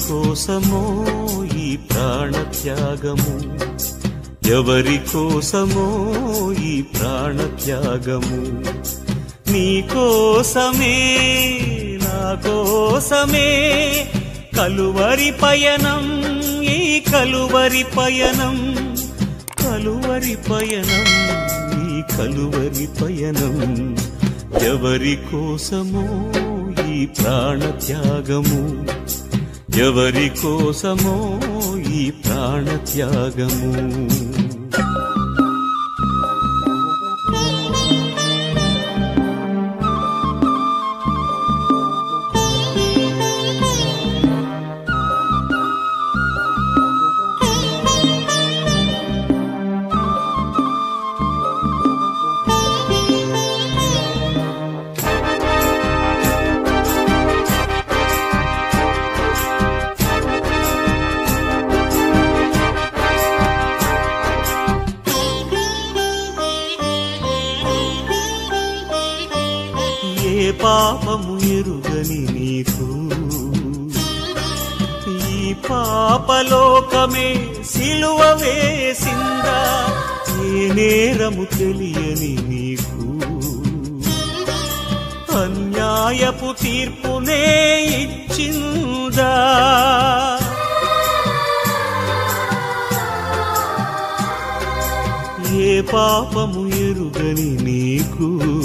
కోసమో ఈ ప్రాణ త్యాగము ఎవరి కోసమో ఈ ప్రాణ త్యాగము నీ కోసమే నా కోసమే కలువరి పయనం ఈ కలువరి పయనం కలువరి పయనం ఈ కలువరి పయనం ఎవరి కోసమో ఈ ప్రాణ త్యాగము ఎవరి కోసమో ఈ ప్రాణ త్యాగము ఏ పాపము ఎరుగని నీకు ఈ పాపలోకమే సిలువ వేసిందా ఏ నేరము తెలియని నీకు అన్యాయపు తీర్పునే ఇచ్చిందా ఏ పాపము ఎరుగని నీకు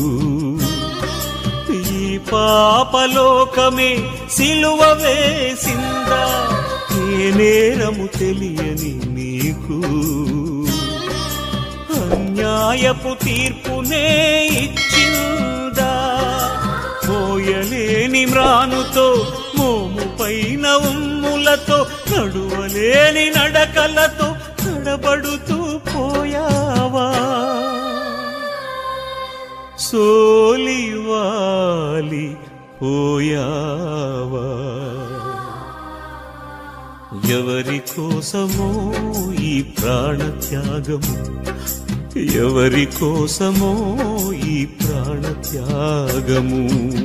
ఈ పాపలోకమే సిలువ వేసిందా ఏ నేరము తెలియని నీకు అన్యాయపు తీర్పునే ఇచ్చిందా మోయలేని మ్రానుతో మోము పైన ఉమ్ములతో నడువలేని నడకలతో నడబడుతూ పోయావా సోలివాలి పోయావా ఎవరి కోసమో ఈ ప్రాణ త్యాగము ఎవరి కోసమో ఈ ప్రాణ త్యాగము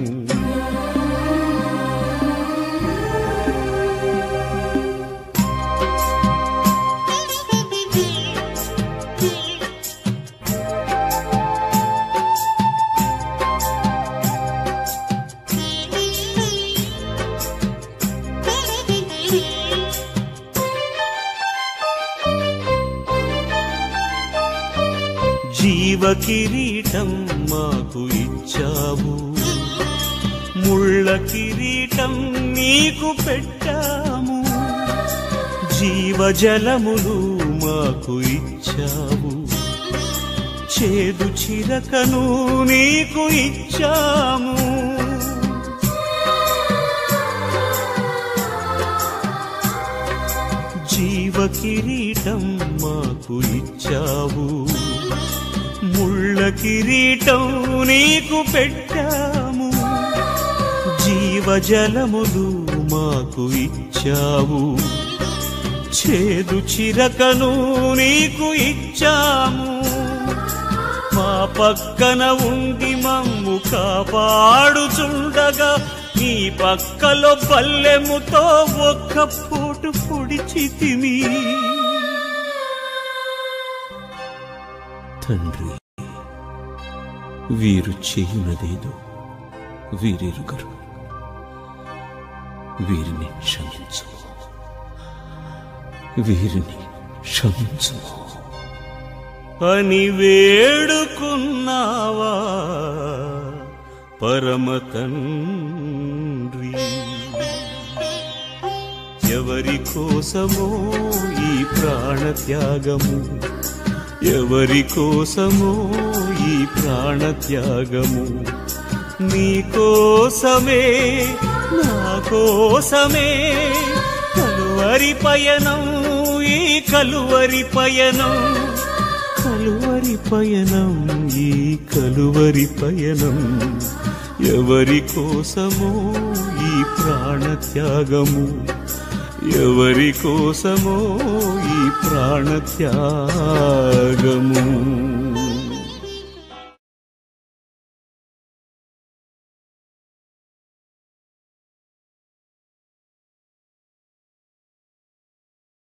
జీవ కిరీటం మాకు ఇచ్చావు ముళ్ళ కిరీటం నీకు పెట్టాము జీవజలములు మాకు ఇచ్చావు చేదు చిరకను నీకు ఇచ్చాము జీవ కిరీటం మాకు ఇచ్చావు ముళ్ళ కిరీటం నీకు పెట్టాము జీవజలములు మాకు ఇచ్చావు చేదు చిరకను నీకు ఇచ్చాము మా పక్కన ఉండి మమ్ము కాపాడుచుండగా నీ పక్కలో పల్లెముతో ఒక్క పోటు పొడిచి తిని తండ్రి వీరు చేయునదేదో వీరెరుగరు వీరిని క్షమించు వీరిని క్షమించు అని వేడుకున్నావా పరమ తండ్రి ఎవరి కోసమో ఈ ప్రాణ త్యాగము ఎవరి కోసమో ఈ ప్రాణ త్యాగము నీ కోసమే నా కోసమే కలువరి పయనం ఈ కలువరి పయనం కలువరి పయనం ఈ కలువరి పయనం ఎవరి కోసమో ఈ ప్రాణ త్యాగము ఎవరి కోసమో ఈ ప్రాణ త్యాగము